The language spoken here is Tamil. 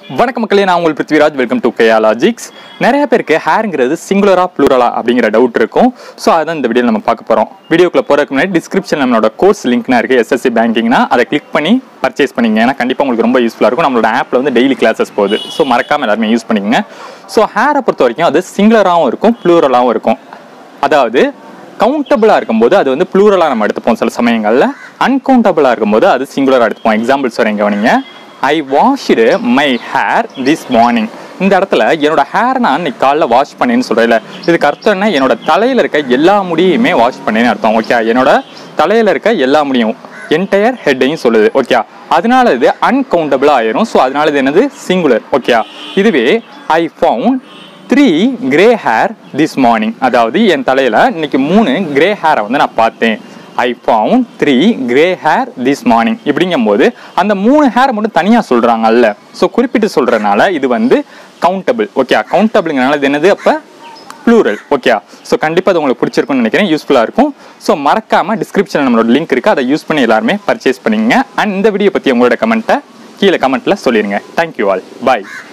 வணக்கம் மக்களே நான் உங்கள் Prithviraj welcome to Keya logics நிறைய பேருக்கு ஹேருங்கிறது சிங்குலரா ப்ளூரலா அப்படிங்கிற டவுட் இருக்கும் ஸோ அதான் இந்த வீடியோ நம்ம பார்க்க போகிறோம் வீடியோக்குள்ள போகிறதுக்கு முன்னாடி டிஸ்கிரிப்ஷன் நம்மளோட கோர்ஸ் லிங்க்னா இருக்குது எஸ்எஸ்சி பேங்கிங்னா அதை கிளிக் பண்ணி பர்ச்சேஸ் பண்ணிங்க ஏன்னா கண்டிப்பாக உங்களுக்கு ரொம்ப யூஸ்ஃபுல்லாக இருக்கும் நம்மளோட ஆப்பில் வந்து டெய்லி கிளாஸஸ் போகுது ஸோ மறக்காமல் எல்லாருமே யூஸ் பண்ணிக்கங்க ஸோ ஹேரை பொறுத்த வரைக்கும் அது சிங்குலராகவும் இருக்கும் ப்ளூரலாகவும் இருக்கும் அதாவது கவுண்டபிளாக இருக்கும்போது அது வந்து ப்ளூரலாக நம்ம எடுத்துப்போம் சில சமயங்களில் அன்கவுண்டபிளாக இருக்கும்போது அது சிங்குலராக எடுத்துப்போம் எக்ஸாம்பிள்ஸ் வரேன் கவனிங்க I washed my hair this morning இந்த இடத்துல என்னோட ஹேர் நான் இன்னைக்கு காலைல வாஷ் பண்ணேன்னு சொல்கிறேன் இதுக்கு அர்த்தம் என்ன என்னோட தலையில் இருக்க எல்லா முடியுமே வாஷ் பண்ணேன்னு அர்த்தம் ஓகே என்னோட தலையில் இருக்க எல்லா முடியும் என்டையர் ஹெட்டையும் சொல்லுது ஓகே அதனால இது அன்கவுண்டபிளாக ஆயிரும் ஸோ அதனால இது என்னது சிங்குலர் ஓகே இதுவே I found three grey hair this morning அதாவது என் தலையில் இன்னைக்கு மூணு கிரே ஹேரை வந்து நான் பார்த்தேன் I found three grey hair this morning இப்படிங்கும்போது அந்த மூணு ஹேர் மட்டும் தனியாக சொல்கிறாங்கல்ல ஸோ குறிப்பிட்டு சொல்கிறனால இது வந்து கவுண்டபிள் ஓகே கவுண்டபிள்ங்கிறனால இது என்னது அப்போ ப்ளூரல் ஓகே ஸோ கண்டிப்பாக அது உங்களுக்கு பிடிச்சிருக்கும்னு நினைக்கிறேன் யூஸ்ஃபுல்லாக இருக்கும் ஸோ மறக்காமல் டிஸ்கிரிப்ஷனில் நம்மளோட லிங்க் இருக்குது அதை யூஸ் பண்ணி எல்லாருமே பர்ச்சேஸ் பண்ணிங்க அண்ட் இந்த வீடியோ பற்றி உங்களோட கமெண்ட்டை கீழே கமெண்ட்டில் சொல்லிடுங்க தேங்க்யூ ஆல் பாய்